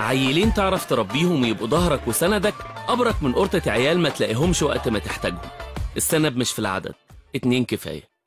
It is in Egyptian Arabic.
عيلين تعرف تربيهم ويبقوا ظهرك وسندك أبرك من قرطة عيال ما تلاقيهمش وقت ما تحتاجهم السند مش في العدد اتنين كفاية